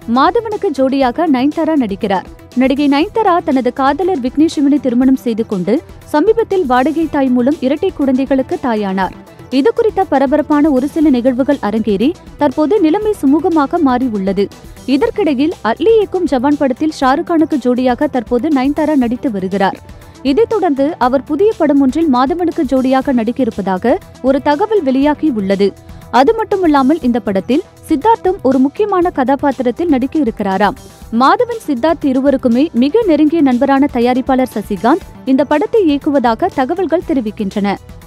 மாதவனுக்கு ஜோடியாக நயன்தாரா நடிக்கிறார் நடிகை நயன்தாரா தனது காதலர் விக்னேஷ் சிவனை திருமணம் செய்து கொண்டு சமீபத்தில் வாடகை தாய் மூலம் இரட்டை குழந்தைகளுக்கு தாயானார் இது குறித்த பரபரப்பான ஒரு சில நிகழ்வுகள் அரங்கேறி தற்போது நிலைமை சுமூகமாக மாறி உள்ளது இதற்கிடையில் அட்லி இயக்கும் ஜவான் படத்தில் ஷாருக்கானுக்கு ஜோடியாக தற்போது நயன்தாரா நடித்து வருகிறார் இதைத் தொடர்ந்து அவர் புதிய படம் ஒன்றில் மாதவனுக்கு ஜோடியாக நடிக்க இருப்பதாக ஒரு தகவல் வெளியாகி உள்ளது அது மட்டுமில்லாமல் இந்த படத்தில் சித்தார்த்தும் ஒரு முக்கியமான கதாபாத்திரத்தில் நடிக்க இருக்கிறாராம் மாதவன் சித்தார்த் இருவருக்குமே மிக நெருங்கிய நண்பரான தயாரிப்பாளர் சசிகாந்த் இந்த படத்தை இயக்குவதாக தகவல்கள் தெரிவிக்கின்றன